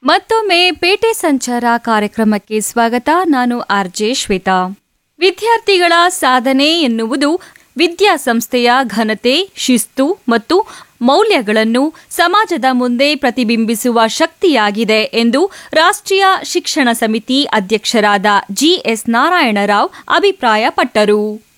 ಮತ್ತೊಮ್ಮೆ ಪೇಟೆ ಸಂಚಾರ ಕಾರ್ಯಕ್ರಮಕ್ಕೆ ಸ್ವಾಗತ ನಾನು ಆರ್ಜೆ ಶ್ವೇತಾ ವಿದ್ಯಾರ್ಥಿಗಳ ಸಾಧನೆ ಎನ್ನುವುದು ವಿದ್ಯಾಸಂಸ್ಥೆಯ ಘನತೆ ಶಿಸ್ತು ಮತ್ತು ಮೌಲ್ಯಗಳನ್ನು ಸಮಾಜದ ಮುಂದೆ ಪ್ರತಿಬಿಂಬಿಸುವ ಶಕ್ತಿಯಾಗಿದೆ ಎಂದು ರಾಷ್ಟ್ರೀಯ ಶಿಕ್ಷಣ ಸಮಿತಿ ಅಧ್ಯಕ್ಷರಾದ ಜಿಎಸ್ ನಾರಾಯಣರಾವ್ ಅಭಿಪ್ರಾಯಪಟ್ಟರು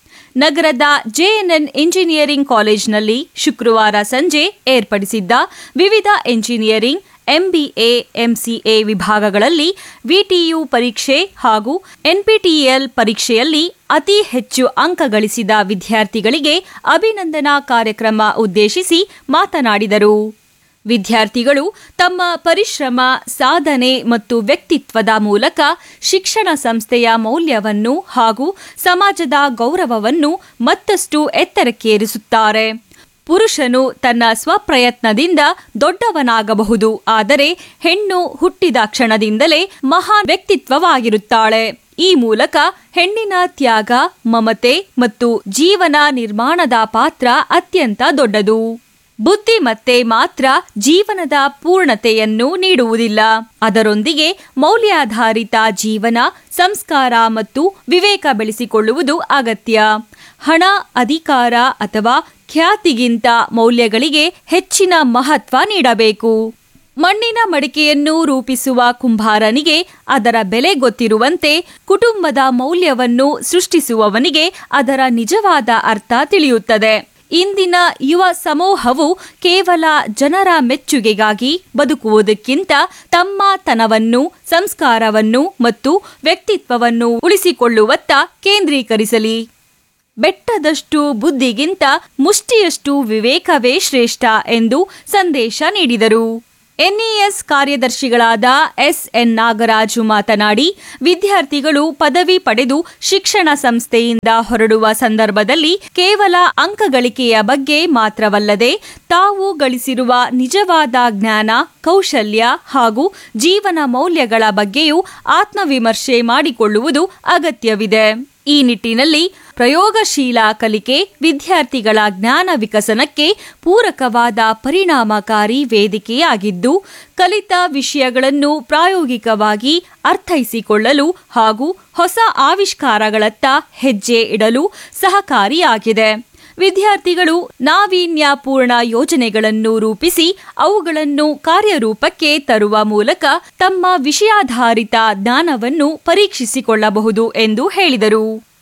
ನಗರದ ಜೆಎನ್ಎನ್ ಇಂಜಿನಿಯರಿಂಗ್ ಕಾಲೇಜಿನಲ್ಲಿ ಶುಕ್ರವಾರ ಸಂಜೆ ಏರ್ಪಡಿಸಿದ್ದ ವಿವಿಧ ಎಂಜಿನಿಯರಿಂಗ್ ಎಂಬಿಎ ಎಂಸಿಎ ವಿಭಾಗಗಳಲ್ಲಿ ವಿಟಿಯು ಪರೀಕ್ಷೆ ಹಾಗೂ ಎನ್ಪಿಟಿಇಎಲ್ ಪರೀಕ್ಷೆಯಲ್ಲಿ ಅತಿ ಹೆಚ್ಚು ಅಂಕ ಗಳಿಸಿದ ವಿದ್ಯಾರ್ಥಿಗಳಿಗೆ ಅಭಿನಂದನಾ ಕಾರ್ಯಕ್ರಮ ಉದ್ದೇಶಿಸಿ ಮಾತನಾಡಿದರು ವಿದ್ಯಾರ್ಥಿಗಳು ತಮ್ಮ ಪರಿಶ್ರಮ ಸಾಧನೆ ಮತ್ತು ವ್ಯಕ್ತಿತ್ವದ ಮೂಲಕ ಶಿಕ್ಷಣ ಸಂಸ್ಥೆಯ ಮೌಲ್ಯವನ್ನು ಹಾಗೂ ಸಮಾಜದ ಗೌರವವನ್ನು ಮತ್ತಷ್ಟು ಎತ್ತರಕ್ಕೇರಿಸುತ್ತಾರೆ ಪುರುಷನು ತನ್ನ ಸ್ವಪ್ರಯತ್ನದಿಂದ ದೊಡ್ಡವನಾಗಬಹುದು ಆದರೆ ಹೆಣ್ಣು ಹುಟ್ಟಿದ ಕ್ಷಣದಿಂದಲೇ ಮಹಾನ್ ವ್ಯಕ್ತಿತ್ವವಾಗಿರುತ್ತಾಳೆ ಈ ಮೂಲಕ ಹೆಣ್ಣಿನ ತ್ಯಾಗ ಮಮತೆ ಮತ್ತು ಜೀವನ ನಿರ್ಮಾಣದ ಪಾತ್ರ ಅತ್ಯಂತ ದೊಡ್ಡದು ಬುದ್ಧಿಮತ್ತೆ ಮಾತ್ರ ಜೀವನದ ಪೂರ್ಣತೆಯನ್ನು ನೀಡುವುದಿಲ್ಲ ಅದರೊಂದಿಗೆ ಮೌಲ್ಯಾಧಾರಿತ ಜೀವನ ಸಂಸ್ಕಾರ ಮತ್ತು ವಿವೇಕ ಬೆಳೆಸಿಕೊಳ್ಳುವುದು ಅಗತ್ಯ ಹಣ ಅಧಿಕಾರ ಅಥವಾ ಖ್ಯಾತಿಗಿಂತ ಮೌಲ್ಯಗಳಿಗೆ ಹೆಚ್ಚಿನ ಮಹತ್ವ ನೀಡಬೇಕು ಮಣ್ಣಿನ ಮಡಿಕೆಯನ್ನು ರೂಪಿಸುವ ಕುಂಬಾರನಿಗೆ ಅದರ ಬೆಲೆ ಗೊತ್ತಿರುವಂತೆ ಕುಟುಂಬದ ಮೌಲ್ಯವನ್ನು ಸೃಷ್ಟಿಸುವವನಿಗೆ ಅದರ ನಿಜವಾದ ಅರ್ಥ ತಿಳಿಯುತ್ತದೆ ಇಂದಿನ ಯುವ ಸಮೂಹವು ಕೇವಲ ಜನರ ಮೆಚ್ಚುಗೆಗಾಗಿ ಬದುಕುವುದಕ್ಕಿಂತ ತಮ್ಮ ತನವನ್ನು ಸಂಸ್ಕಾರವನ್ನು ಮತ್ತು ವ್ಯಕ್ತಿತ್ವವನ್ನು ಉಳಿಸಿಕೊಳ್ಳುವತ್ತ ಕೇಂದ್ರೀಕರಿಸಲಿ ಬೆಟ್ಟದಷ್ಟು ಬುದ್ಧಿಗಿಂತ ಮುಷ್ಟಿಯಷ್ಟು ವಿವೇಕವೇ ಶ್ರೇಷ್ಠ ಎಂದು ಸಂದೇಶ ನೀಡಿದರು ಎನ್ಇಎಸ್ ಕಾರ್ಯದರ್ಶಿಗಳಾದ ಎಸ್ಎನ್ ನಾಗರಾಜು ಮಾತನಾಡಿ ವಿದ್ಯಾರ್ಥಿಗಳು ಪದವಿ ಪಡೆದು ಶಿಕ್ಷಣ ಸಂಸ್ಥೆಯಿಂದ ಹೊರಡುವ ಸಂದರ್ಭದಲ್ಲಿ ಕೇವಲ ಅಂಕಗಳಿಕೆಯ ಬಗ್ಗೆ ಮಾತ್ರವಲ್ಲದೆ ತಾವು ಗಳಿಸಿರುವ ನಿಜವಾದ ಜ್ಞಾನ ಕೌಶಲ್ಯ ಹಾಗೂ ಜೀವನ ಮೌಲ್ಯಗಳ ಬಗ್ಗೆಯೂ ಆತ್ಮವಿಮರ್ಶೆ ಮಾಡಿಕೊಳ್ಳುವುದು ಅಗತ್ಯವಿದೆ ಈ ನಿಟ್ಟಿನಲ್ಲಿ ಪ್ರಯೋಗಶೀಲ ಕಲಿಕೆ ವಿದ್ಯಾರ್ಥಿಗಳ ಜ್ಞಾನ ವಿಕಸನಕ್ಕೆ ಪೂರಕವಾದ ಪರಿಣಾಮಕಾರಿ ವೇದಿಕೆಯಾಗಿದ್ದು ಕಲಿತ ವಿಷಯಗಳನ್ನು ಪ್ರಾಯೋಗಿಕವಾಗಿ ಅರ್ಥೈಸಿಕೊಳ್ಳಲು ಹಾಗೂ ಹೊಸ ಆವಿಷ್ಕಾರಗಳತ್ತ ಹೆಜ್ಜೆ ಇಡಲು ಸಹಕಾರಿಯಾಗಿದೆ ವಿದ್ಯಾರ್ಥಿಗಳು ನಾವೀನ್ಯಪೂರ್ಣ ಯೋಜನೆಗಳನ್ನು ರೂಪಿಸಿ ಅವುಗಳನ್ನು ಕಾರ್ಯರೂಪಕ್ಕೆ ತರುವ ಮೂಲಕ ತಮ್ಮ ವಿಷಯಾಧಾರಿತ ಜ್ಞಾನವನ್ನು ಪರೀಕ್ಷಿಸಿಕೊಳ್ಳಬಹುದು ಎಂದು ಹೇಳಿದರು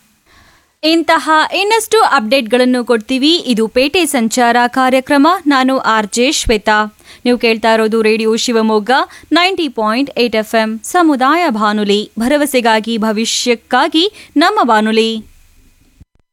ಇಂತಹ ಇನ್ನಷ್ಟು ಅಪ್ಡೇಟ್ಗಳನ್ನು ಕೊಡ್ತೀವಿ ಇದು ಪೇಟೆ ಸಂಚಾರ ಕಾರ್ಯಕ್ರಮ ನಾನು ಆರ್ ಜೆ ಶ್ವೇತಾ ನೀವು ಕೇಳ್ತಾ ಇರೋದು radio Shivamogga ninety point eight F M ಸಮುದಾಯ ಬಾನುಲಿ ಭರವಸೆಗಾಗಿ ಭವಿಷ್ಯಕ್ಕಾಗಿ ನಮ್ಮ ಬಾನುಲಿ